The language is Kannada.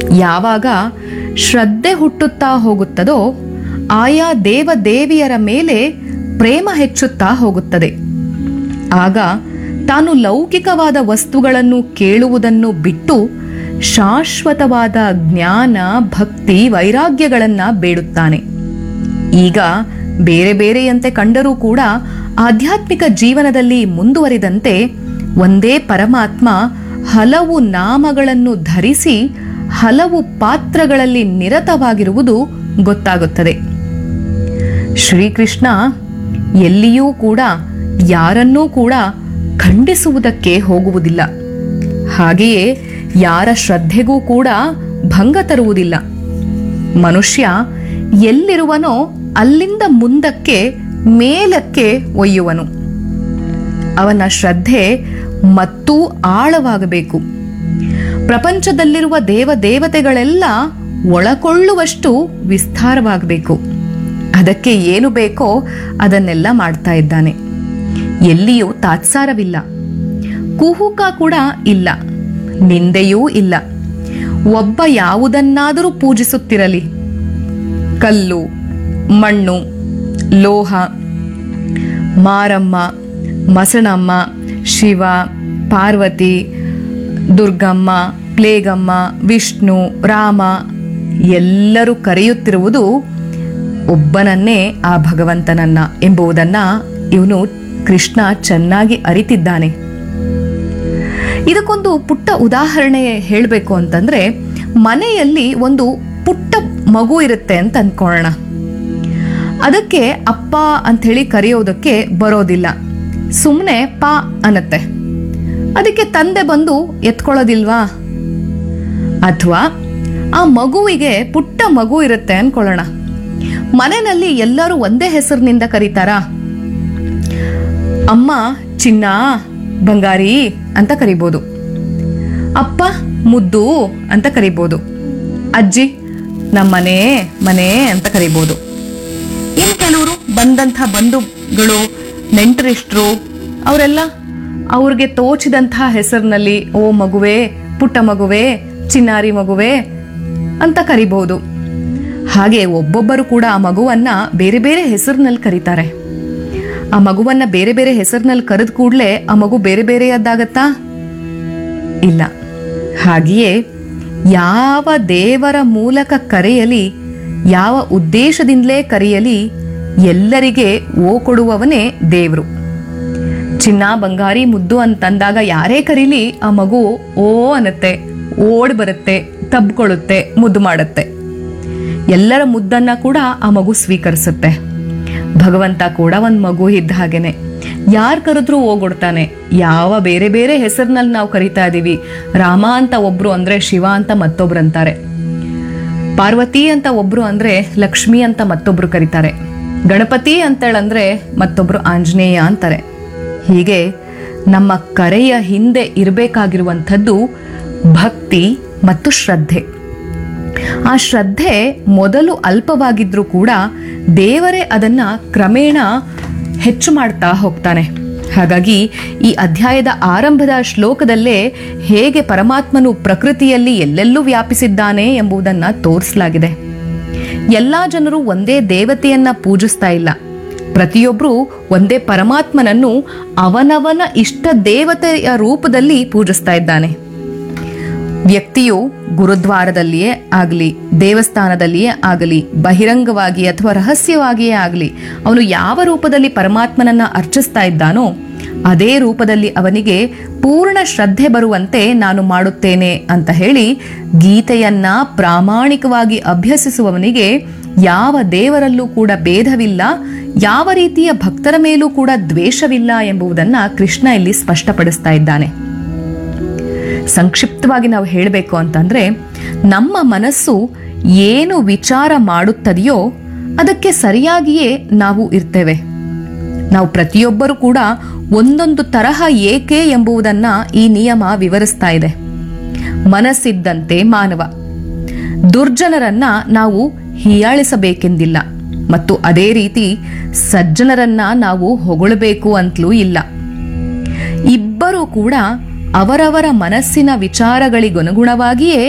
ಯಾವಾಗ ಶ್ರದ್ಧೆ ಹುಟ್ಟುತ್ತಾ ಹೋಗುತ್ತದೋ ಆಯಾ ದೇವ ದೇವಿಯರ ಮೇಲೆ ಪ್ರೇಮ ಹೆಚ್ಚುತ್ತಾ ಹೋಗುತ್ತದೆ ಆಗ ತಾನು ಲೌಕಿಕವಾದ ವಸ್ತುಗಳನ್ನು ಕೇಳುವುದನ್ನು ಬಿಟ್ಟು ಶಾಶ್ವತವಾದ ಜ್ಞಾನ ಭಕ್ತಿ ವೈರಾಗ್ಯಗಳನ್ನ ಬೇಡುತ್ತಾನೆ ಈಗ ಬೇರೆ ಬೇರೆಯಂತೆ ಕಂಡರೂ ಕೂಡ ಆಧ್ಯಾತ್ಮಿಕ ಜೀವನದಲ್ಲಿ ಮುಂದುವರಿದಂತೆ ಒಂದೇ ಪರಮಾತ್ಮ ಹಲವು ನಾಮಗಳನ್ನು ಧರಿಸಿ ಹಲವು ಪಾತ್ರಗಳಲ್ಲಿ ನಿರತವಾಗಿರುವುದು ಗೊತ್ತಾಗುತ್ತದೆ ಶ್ರೀಕೃಷ್ಣ ಎಲ್ಲಿಯೂ ಕೂಡ ಯಾರನ್ನೂ ಕೂಡ ಖಂಡಿಸುವುದಕ್ಕೆ ಹೋಗುವುದಿಲ್ಲ ಹಾಗೆಯೇ ಯಾರ ಶ್ರದ್ಧೆಗೂ ಕೂಡ ಭಂಗ ತರುವುದಿಲ್ಲ ಮನುಷ್ಯ ಎಲ್ಲಿರುವನೋ ಅಲ್ಲಿಂದ ಮುಂದಕ್ಕೆ ಮೇಲಕ್ಕೆ ಒಯ್ಯುವನು ಅವನ ಶ್ರದ್ಧೆ ಮತ್ತೂ ಆಳವಾಗಬೇಕು ಪ್ರಪಂಚದಲ್ಲಿರುವ ದೇವ ದೇವತೆಗಳೆಲ್ಲ ಒಳಕೊಳ್ಳುವಷ್ಟು ವಿಸ್ತಾರವಾಗಬೇಕು ಅದಕ್ಕೆ ಏನು ಬೇಕೋ ಅದನ್ನೆಲ್ಲ ಮಾಡ್ತಾ ಇದ್ದಾನೆ ಎಲ್ಲಿಯೂ ತಾತ್ಸಾರವಿಲ್ಲ ಕುಹುಕ ಕೂಡ ಇಲ್ಲ ನಿಂದೆಯೂ ಇಲ್ಲ ಒಬ್ಬ ಯಾವುದನ್ನಾದರೂ ಪೂಜಿಸುತ್ತಿರಲಿ ಕಲ್ಲು ಮಣ್ಣು ಲೋಹ ಮಾರಮ್ಮ ಮಸಣಮ್ಮ ಶಿವ ಪಾರ್ವತಿ ದುರ್ಗಮ್ಮ ಪ್ಲೇಗಮ್ಮ ವಿಷ್ಣು ರಾಮ ಎಲ್ಲರೂ ಕರೆಯುತ್ತಿರುವುದು ಒಬ್ಬನನ್ನೇ ಆ ಭಗವಂತನನ್ನ ಎಂಬುದನ್ನ ಇವನು ಕೃಷ್ಣ ಚೆನ್ನಾಗಿ ಅರಿತಿದ್ದಾನೆ ಇದಕ್ಕೊಂದು ಪುಟ್ಟ ಉದಾಹರಣೆ ಹೇಳಬೇಕು ಅಂತಂದ್ರೆ ಮನೆಯಲ್ಲಿ ಒಂದು ಪುಟ್ಟ ಮಗು ಇರುತ್ತೆ ಅಂತ ಅನ್ಕೊಳ್ಳೋಣ ಅದಕ್ಕೆ ಅಪ್ಪ ಅಂಥೇಳಿ ಕರೆಯೋದಕ್ಕೆ ಬರೋದಿಲ್ಲ ಸುಮ್ಮನೆ ಪಾ ಅನ್ನತ್ತೆ ಅದಕ್ಕೆ ತಂದೆ ಬಂದು ಎತ್ಕೊಳ್ಳೋದಿಲ್ವಾ ಅಥವಾ ಆ ಮಗುವಿಗೆ ಪುಟ್ಟ ಮಗು ಇರುತ್ತೆ ಅನ್ಕೊಳ್ಳೋಣ ಮನೆಯಲ್ಲಿ ಎಲ್ಲರೂ ಒಂದೇ ಹೆಸರಿನಿಂದ ಕರೀತಾರಾ ಅಮ್ಮ ಚಿನ್ನ ಬಂಗಾರಿ ಅಂತ ಕರಿಬೋದು ಅಪ್ಪ ಮುದ್ದು ಅಂತ ಕರಿಬೋದು ಅಜ್ಜಿ ನಮ್ಮನೆ ಮನೆ ಅಂತ ಕರಿಬೋದು ಇನ್ನು ಕೆಲವರು ಬಂದಂಥ ಬಂಧುಗಳು ನೆಂಟರಿಷ್ಟ್ರು ಅವರೆಲ್ಲ ಅವ್ರಿಗೆ ತೋಚಿದಂಥ ಹೆಸರಿನಲ್ಲಿ ಓ ಮಗುವೆ ಪುಟ್ಟ ಮಗುವೆ ಚಿನ್ನಾರಿ ಮಗುವೆ ಅಂತ ಕರಿಬಹುದು ಹಾಗೆ ಒಬ್ಬೊಬ್ಬರು ಕೂಡ ಆ ಮಗುವನ್ನ ಬೇರೆ ಬೇರೆ ಹೆಸರಿನಲ್ಲಿ ಕರೀತಾರೆ ಆ ಮಗುವನ್ನ ಬೇರೆ ಬೇರೆ ಹೆಸರಿನಲ್ಲಿ ಕರೆದ ಕೂಡಲೇ ಆ ಮಗು ಬೇರೆ ಬೇರೆಯದ್ದಾಗತ್ತಾ ಇಲ್ಲ ಹಾಗೆಯೇ ಯಾವ ದೇವರ ಮೂಲಕ ಕರೆಯಲಿ ಯಾವ ಉದ್ದೇಶದಿಂದಲೇ ಕರೆಯಲಿ ಎಲ್ಲರಿಗೆ ಓ ಕೊಡುವವನೇ ದೇವರು ಚಿನ್ನ ಬಂಗಾರಿ ಮುದ್ದು ಅಂತಂದಾಗ ಯಾರೇ ಕರೀಲಿ ಆ ಮಗು ಓ ಅನ್ನತ್ತೆ ಓಡ್ ಬರುತ್ತೆ ತಬ್ಕೊಳ್ಳುತ್ತೆ ಮುದ್ದು ಮಾಡುತ್ತೆ ಎಲ್ಲರ ಮುದ್ದನ್ನ ಕೂಡ ಆ ಮಗು ಸ್ವೀಕರಿಸುತ್ತೆ ಭಗವಂತ ಕೂಡ ಒಂದು ಮಗು ಇದ್ದ ಹಾಗೇನೆ ಯಾರು ಕರೆದ್ರೂ ಹೋಗೊಡ್ತಾನೆ ಯಾವ ಬೇರೆ ಬೇರೆ ಹೆಸರಿನಲ್ಲಿ ನಾವು ಕರಿತಾ ಇದೀವಿ ರಾಮ ಅಂತ ಒಬ್ರು ಅಂದ್ರೆ ಶಿವ ಅಂತ ಮತ್ತೊಬ್ರು ಅಂತಾರೆ ಪಾರ್ವತಿ ಅಂತ ಒಬ್ರು ಅಂದ್ರೆ ಲಕ್ಷ್ಮಿ ಅಂತ ಮತ್ತೊಬ್ರು ಕರೀತಾರೆ ಗಣಪತಿ ಅಂತೇಳಂದ್ರೆ ಮತ್ತೊಬ್ರು ಆಂಜನೇಯ ಅಂತಾರೆ ಹೀಗೆ ನಮ್ಮ ಕರೆಯ ಹಿಂದೆ ಇರಬೇಕಾಗಿರುವಂಥದ್ದು ಭಕ್ತಿ ಮತ್ತು ಶ್ರದ್ಧೆ ಆ ಶ್ರದ್ಧೆ ಮೊದಲು ಅಲ್ಪವಾಗಿದ್ರೂ ಕೂಡ ದೇವರೇ ಅದನ್ನ ಕ್ರಮೇಣ ಹೆಚ್ಚು ಮಾಡ್ತಾ ಹೋಗ್ತಾನೆ ಹಾಗಾಗಿ ಈ ಅಧ್ಯಾಯದ ಆರಂಭದ ಶ್ಲೋಕದಲ್ಲೇ ಹೇಗೆ ಪರಮಾತ್ಮನು ಪ್ರಕೃತಿಯಲ್ಲಿ ಎಲ್ಲೆಲ್ಲೂ ವ್ಯಾಪಿಸಿದ್ದಾನೆ ಎಂಬುದನ್ನ ತೋರಿಸಲಾಗಿದೆ ಎಲ್ಲಾ ಜನರು ಒಂದೇ ದೇವತೆಯನ್ನ ಪೂಜಿಸ್ತಾ ಇಲ್ಲ ಪ್ರತಿಯೊಬ್ಬರು ಒಂದೇ ಪರಮಾತ್ಮನನ್ನು ಅವನವನ ಇಷ್ಟ ದೇವತೆಯ ರೂಪದಲ್ಲಿ ಪೂಜಿಸ್ತಾ ಇದ್ದಾನೆ ವ್ಯಕ್ತಿಯು ಗುರುದ್ವಾರದಲ್ಲಿಯೇ ಆಗಲಿ ದೇವಸ್ಥಾನದಲ್ಲಿಯೇ ಆಗಲಿ ಬಹಿರಂಗವಾಗಿ ಅಥವಾ ರಹಸ್ಯವಾಗಿಯೇ ಆಗಲಿ ಅವನು ಯಾವ ರೂಪದಲ್ಲಿ ಪರಮಾತ್ಮನನ್ನ ಅರ್ಚಿಸ್ತಾ ಇದ್ದಾನೋ ಅದೇ ರೂಪದಲ್ಲಿ ಅವನಿಗೆ ಪೂರ್ಣ ಶ್ರದ್ಧೆ ಬರುವಂತೆ ನಾನು ಮಾಡುತ್ತೇನೆ ಅಂತ ಹೇಳಿ ಗೀತೆಯನ್ನ ಪ್ರಾಮಾಣಿಕವಾಗಿ ಅಭ್ಯಸಿಸುವವನಿಗೆ ಯಾವ ದೇವರಲ್ಲೂ ಕೂಡ ಭೇದವಿಲ್ಲ ಯಾವ ರೀತಿಯ ಭಕ್ತರ ಮೇಲೂ ಕೂಡ ದ್ವೇಷವಿಲ್ಲ ಎಂಬುದನ್ನ ಕೃಷ್ಣ ಇಲ್ಲಿ ಸ್ಪಷ್ಟಪಡಿಸ್ತಾ ಇದ್ದಾನೆ ಸಂಕ್ಷಿಪ್ತವಾಗಿ ನಾವು ಹೇಳಬೇಕು ಅಂತಂದ್ರೆ ನಮ್ಮ ಮನಸ್ಸು ಏನು ವಿಚಾರ ಮಾಡುತ್ತದೆಯೋ ಅದಕ್ಕೆ ಸರಿಯಾಗಿಯೇ ನಾವು ಇರ್ತೇವೆ ನಾವು ಪ್ರತಿಯೊಬ್ಬರು ಕೂಡ ಒಂದೊಂದು ತರಹ ಏಕೆ ಎಂಬುದನ್ನ ಈ ನಿಯಮ ವಿವರಿಸ್ತಾ ಇದೆ ಮನಸ್ಸಿದ್ದಂತೆ ಮಾನವ ದುರ್ಜನರನ್ನ ನಾವು ಹೀಯಾಳಿಸಬೇಕೆಂದಿಲ್ಲ ಮತ್ತು ಅದೇ ರೀತಿ ಸಜ್ಜನರನ್ನ ನಾವು ಹೊಗಳಬೇಕು ಅಂತಲೂ ಇಲ್ಲ ಇಬ್ಬರೂ ಕೂಡ ಅವರವರ ಮನಸ್ಸಿನ ವಿಚಾರಗಳಿಗನುಗುಣವಾಗಿಯೇ